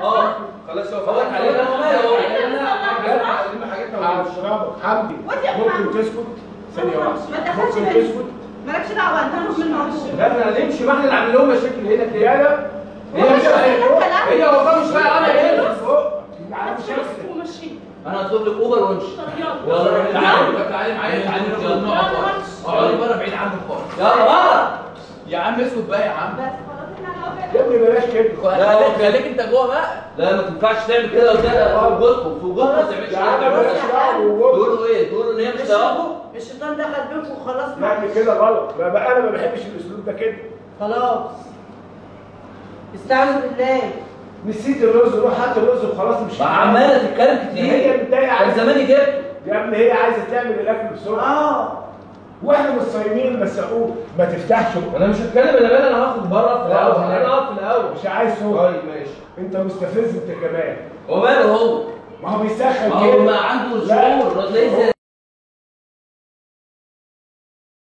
اه خلاص هو فوت علينا هو هشربك حمدي وانت يا ممكن محمد. تسكت ثانية ما واحدة تدخلش ممكن بينا. تسكت مالكش دعوه انت مش من الموضوع لا احنا نمشي ما احنا اللي عاملين لهم مشاكل هنا كده يا لا هي مش هي والله مش فاهم انا ايه تعالى مش هسكت ومشي انا هطلب لك اوبر وامشي يلا روح تعالى تعالى معايا تعالى يلا نقعد اقعدي بره بعيد عنهم خالص يلا بره يا عم اسكت بقى يا عم بس خلاص احنا يا ابني بلاش كده لا لا خليك انت جوه بقى لا ما تنفعش تعمل كده وكده في وجودكم في وجودكم ما تعملش يا عم كده بلاش دعوة بوجودك. تقولوا ايه تقولوا ان هي مش ثوابه الشيطان دخل بينكم وخلاص لا ابني كده غلط ما بقى انا ما بحبش الاسلوب ده كده خلاص استعوذ بالله نسيت الرز روح هات الرز وخلاص مش ما عماله تتكلم كتير هي متضايقه كان عليك. زماني جبت يا ابني هي عايزه تعمل الاكل بسرعه اه واحنا مش صايمين بس اقول ما تفتحش بقك. انا مش هتكلم انا مالي انا هاخد بره في الاول انا هقف في الاول مش عايز صوت طيب ماشي انت مستفز انت كمان هو ماله هو ما هو بيسخن ما هو كده ما عنده لا. شعور تلاقيه زي